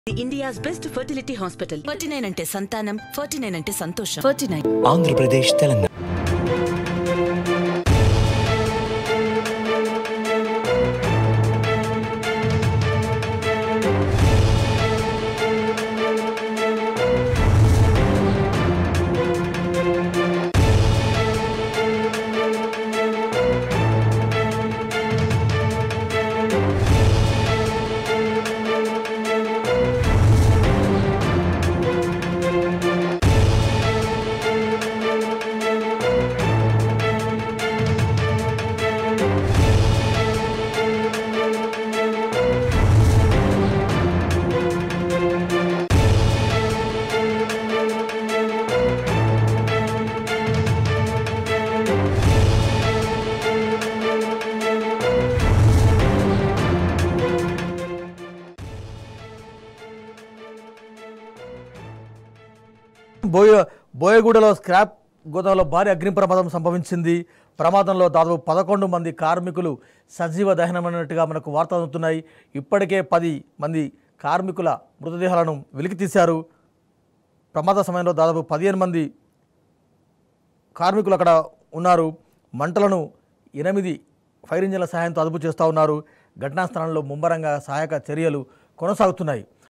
India's best fertility hospital forty nine అంటే సంతానం forty nine అంటే సంతోషం ఫార్టీ నైన్ ఆంధ్రప్రదేశ్ తెలంగాణ బోయ బోయగూడలో స్క్రాప్ గోదాంలో భారీ అగ్ని ప్రమాదం సంభవించింది ప్రమాదంలో దాదాపు పదకొండు మంది కార్మికులు సజీవ దహనమైనట్టుగా మనకు వార్తలు అందుతున్నాయి ఇప్పటికే పది మంది కార్మికుల మృతదేహాలను వెలికి తీశారు ప్రమాద సమయంలో దాదాపు పదిహేను మంది కార్మికులు అక్కడ ఉన్నారు మంటలను ఎనిమిది ఫైర్ ఇంజిన్ల సహాయంతో అదుపు చేస్తూ ఉన్నారు ఘటనా స్థలంలో ముమ్మరంగా సహాయక చర్యలు కొనసాగుతున్నాయి